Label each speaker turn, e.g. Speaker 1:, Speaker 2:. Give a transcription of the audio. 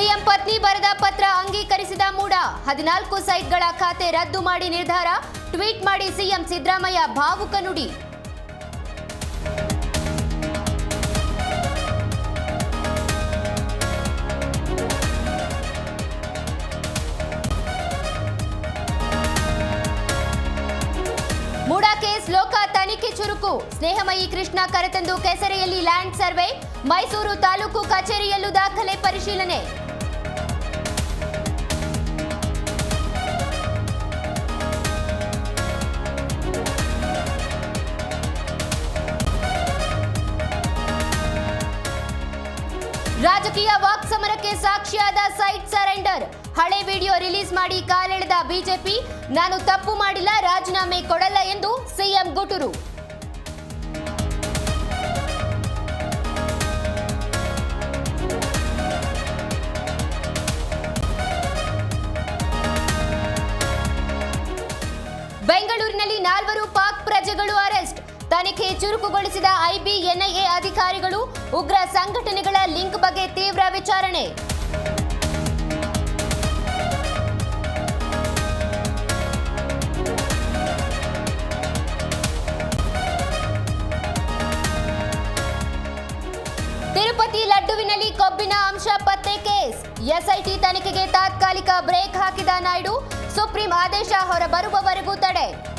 Speaker 1: CM ಪತ್ನಿ ಬರೆದ ಪತ್ರ ಅಂಗೀಕರಿಸಿದ ಮೂಡ ಹದಿನಾಲ್ಕು ಸೈಟ್ಗಳ ಖಾತೆ ರದ್ದು ಮಾಡಿ ನಿರ್ಧಾರ ಟ್ವೀಟ್ ಮಾಡಿ ಸಿಎಂ ಸಿದ್ದರಾಮಯ್ಯ ಭಾವುಕ ನುಡಿ ಮೂಡ ಕೇಸ್ ಲೋಕ ತನಿಖೆ ಚುರುಕು ಸ್ನೇಹಮಯಿ ಕೃಷ್ಣ ಕರೆತಂದು ಕೆಸರೆಯಲ್ಲಿ ಲ್ಯಾಂಡ್ ಸರ್ವೆ ಮೈಸೂರು ತಾಲೂಕು ಕಚೇರಿಯಲ್ಲೂ ದಾಖಲೆ ಪರಿಶೀಲನೆ ರಾಜಕೀಯ ವಾಕ್ ಸಮರಕ್ಕೆ ಸಾಕ್ಷಿಯಾದ ಸೈಟ್ ಸರೆಂಡರ್ ಹಳೆ ವಿಡಿಯೋ ರಿಲೀಸ್ ಮಾಡಿ ಕಾಲೆಳೆದ ಬಿಜೆಪಿ ನಾನು ತಪ್ಪು ಮಾಡಿಲ್ಲ ರಾಜೀನಾಮೆ ಕೊಡಲ್ಲ ಎಂದು ಸಿಎಂ ಗುಟುರು ಬೆಂಗಳೂರಿನಲ್ಲಿ ನಾಲ್ವರು ಪಾಕ್ ಪ್ರಜೆಗಳು ಅರೆಸ್ಟ್ ತನಿಖೆ ಚುರುಕುಗೊಳಿಸಿದ ಐಬಿ ಎನ್ಐಎ ಅಧಿಕಾರಿಗಳು ಉಗ್ರ ಸಂಘಟನೆಗಳ ಲಿಂಕ್ ಬಗ್ಗೆ ತೀವ್ರ ವಿಚಾರಣೆ ತಿರುಪತಿ ಲಡ್ಡುವಿನಲ್ಲಿ ಕೊಬ್ಬಿನ ಅಂಶ ಪತ್ತೆ ಕೇಸ್ ಎಸ್ಐಟಿ ತನಿಖೆಗೆ ತಾತ್ಕಾಲಿಕ ಬ್ರೇಕ್ ಹಾಕಿದ ನಾಯ್ಡು ಸುಪ್ರೀಂ ಆದೇಶ ಹೊರಬರುವವರೆಗೂ ತಡೆ